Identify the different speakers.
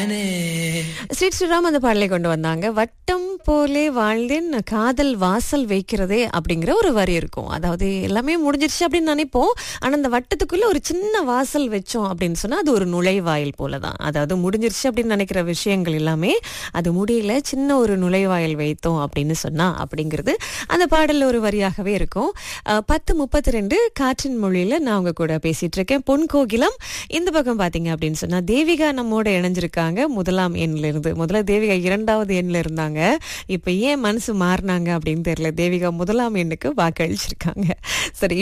Speaker 1: நானே
Speaker 2: ஸ்ரீ ஸ்ரீராம் அந்த பாடலை கொண்டு வந்தாங்க வட்டம் போலே வாழ்ந்தேன் காதல் வாசல் வைக்கிறதே அப்படிங்கிற ஒரு வரி இருக்கும் அதாவது எல்லாமே முடிஞ்சிருச்சு அப்படின்னு நினைப்போம் ஆனா அந்த வட்டத்துக்குள்ள ஒரு சின்ன வாசல் வச்சோம் அப்படின்னு சொன்னா அது ஒரு நுழைவாயில் போலதான் அதாவது முடிஞ்சிருச்சு அப்படின்னு நினைக்கிற விஷயங்கள் எல்லாமே அது முடியல சின்ன ஒரு நுழைவாயில் வைத்தோம் அப்படின்னு சொன்னா அப்படிங்கிறது அந்த பாடல்ல ஒரு வரியாகவே இருக்கும் அஹ், பத்து முப்பத்தி ரெண்டு காற்றின் மொழியில நான் உங்க கூட பேசிட்டு இருக்கேன் பொன் கோகிலம் இந்த பக்கம் பாத்தீங்க அப்படின்னு சொன்னா தேவிகா நம்மோட இணைஞ்சிருக்காங்க முதலாம் எண்ல இருந்து முதல்ல தேவிகா இரண்டாவது எண்ல இருந்தாங்க இப்ப ஏன் மனசு மாறினாங்க அப்படின்னு தெரியல தேவிகா முதலாம் எண்ணுக்கு வாக்களிச்சிருக்காங்க சரி